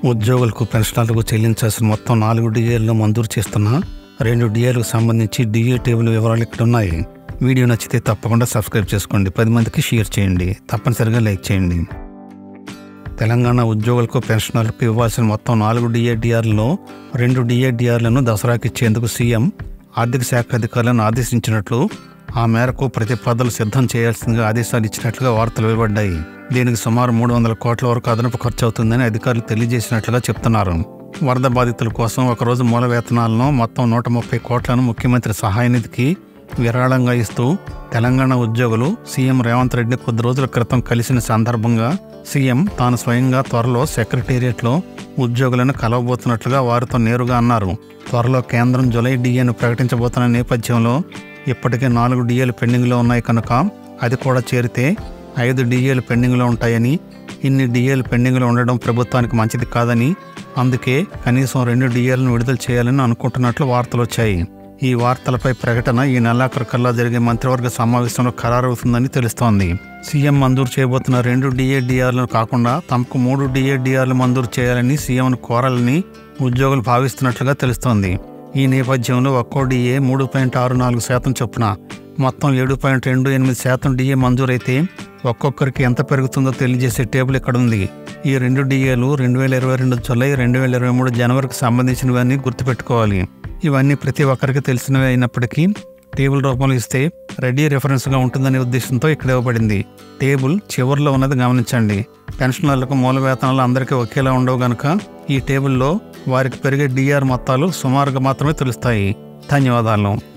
ఉద్యోగులకు పెన్షనర్లకు చెల్లించాల్సిన మొత్తం నాలుగు డిఏలను మంజూరు చేస్తున్న రెండు డిఏలకు సంబంధించి డిఏ టేబుల్ వివరాలు ఇక్కడ ఉన్నాయి వీడియో నచ్చితే తప్పకుండా సబ్స్క్రైబ్ చేసుకోండి పది మందికి షేర్ చేయండి తప్పనిసరిగా లైక్ చేయండి తెలంగాణ ఉద్యోగులకు పెన్షనర్లకు ఇవ్వాల్సిన మొత్తం నాలుగు డిఏడిఆర్లలో రెండు డిఏడిఆర్లను దసరాకి ఇచ్చేందుకు సీఎం ఆర్థిక శాఖ అధికారులను ఆదేశించినట్లు ఆ మేరకు ప్రతిపాదనలు సిద్ధం చేయాల్సిందిగా ఆదేశాలు ఇచ్చినట్లుగా వార్తలు వెలువడ్డాయి దీనికి సుమారు మూడు వందల కోట్ల వరకు అదనపు ఖర్చు అవుతుందని అధికారులు తెలియజేసినట్లుగా చెప్తున్నారు వరద బాధితుల కోసం ఒకరోజు మూల వేతనాలను మొత్తం నూట ముప్పై కోట్లను ముఖ్యమంత్రి సహాయ నిధికి విరాళంగా ఇస్తూ తెలంగాణ ఉద్యోగులు సీఎం రేవంత్ రెడ్డిని కొద్ది రోజుల క్రితం కలిసిన సందర్భంగా సీఎం తాను స్వయంగా త్వరలో సెక్రటేరియట్లో ఉద్యోగులను కలవబోతున్నట్లుగా వారితో నేరుగా అన్నారు త్వరలో కేంద్రం జులై డిఏను ప్రకటించబోతున్న నేపథ్యంలో ఇప్పటికే నాలుగు డిఏలు పెండింగ్లో ఉన్నాయి కనుక అది కూడా చేరితే ఐదు డిఏలు పెండింగ్లో ఉంటాయని ఇన్ని డిఏలు పెండింగ్లో ఉండడం ప్రభుత్వానికి మంచిది కాదని అందుకే కనీసం రెండు డిఏలను విడుదల చేయాలని అనుకుంటున్నట్లు వార్తలు వచ్చాయి ఈ వార్తలపై ప్రకటన ఈ నెలాఖరు కల్లా జరిగే మంత్రివర్గ సమావేశంలో ఖరారవుతుందని తెలుస్తోంది సీఎం మంజూరు చేయబోతున్న రెండు డిఏడిఆర్లను కాకుండా తమకు మూడు డిఏడిఆర్లు మంజూరు చేయాలని సీఎంను కోరాలని ఉద్యోగులు భావిస్తున్నట్లుగా తెలుస్తోంది ఈ నేపథ్యంలో ఒక్కో డిఏ మూడు పాయింట్ ఆరు నాలుగు శాతం చొప్పున మొత్తం ఏడు పాయింట్ రెండు ఎనిమిది శాతం డిఏ మంజూరైతే ఒక్కొక్కరికి ఎంత పెరుగుతుందో తెలియజేసే టేబుల్ ఇక్కడ ఉంది ఈ రెండు డిఏలు రెండు వేల ఇరవై రెండు జులై రెండు వేల ఇరవై మూడు జనవరికి సంబంధించినవన్నీ గుర్తుపెట్టుకోవాలి ఇవన్నీ ప్రతి ఒక్కరికి తెలిసినవే అయినప్పటికీ టేబుల్ రూపంలో ఇస్తే రెడీ రెఫరెన్స్గా ఉంటుందనే ఉద్దేశంతో ఇక్కడ ఇవ్వబడింది టేబుల్ చివరిలో ఉన్నది గమనించండి పెన్షనర్లకు మూల వేతనాలు అందరికీ ఒకేలా ఉండవు గనుక ఈ టేబుల్లో వారికి పెరిగే డిఆర్ మొత్తాలు సుమారుగా మాత్రమే తెలుస్తాయి ధన్యవాదాలు